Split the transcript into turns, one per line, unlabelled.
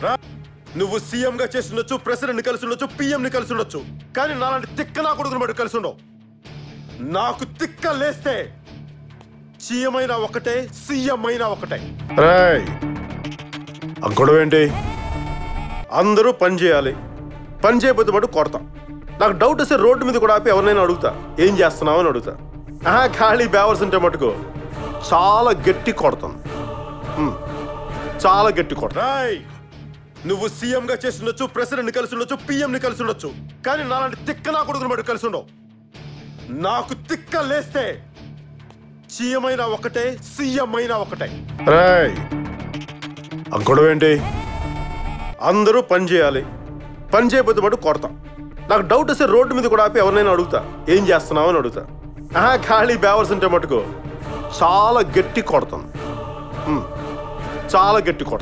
రా. నువ్వు సీఎం గా చేసి ఉండొచ్చు ప్రెసిడెంట్ ని కలిసి ఉండొచ్చు పిఎం ని కలిసి ఉండొచ్చు కానీ నాలాంటి తిక్క నా కొడుకుని మటు కలిసి ఉండవు నాకు తిక్క లేస్తే సీఎం అయినా ఒకటే సీఎం అయినా ఒకటే రాయ్ ఆ గొడవ ఏంటి అందరూ పని చేయాలి పని చేయకపోతే మటు కొడతా నాకు డౌట్ వస్తే రోడ్డు మీద కూడా ఆపి ఎవరినైనా అడుగుతా ఏం చేస్తున్నావు అని అడుగుతా ఆహా ఖాళీ బ్యావర్స్ ఉంటే మటుకు చాలా గట్టి కొడతాను హ్మ్. చాలా గట్టి కొడతా రాయ్ నువ్వు సీఎం గా చేసి ఉండొచ్చు ప్రెసిడెంట్ ని కలిసి ఉండొచ్చు పిఎం ని కలిసి ఉండొచ్చు కానీ నాలాంటి తిక్క నా కొడుకుని మటు కలిసి ఉండవు నాకు తిక్క లేస్తే సీఎం అయినా ఒకటే సీఎం అయినా ఒకటే రాయ్ ఆ గొడవ ఏంటి అందరూ పని చేయాలి పని చేయకపోతే మటు కొడతా నాకు డౌట్ వస్తే రోడ్డు మీద కూడా ఆపి ఎవరినైనా అడుగుతా ఏం చేస్తున్నావు అని అడుగుతా ఆహా ఖాళీ బ్యావర్స్ ఉంటే మటుకు చాలా గట్టి కొడతాను హ్మ్. చాలా గట్టి కొడతాను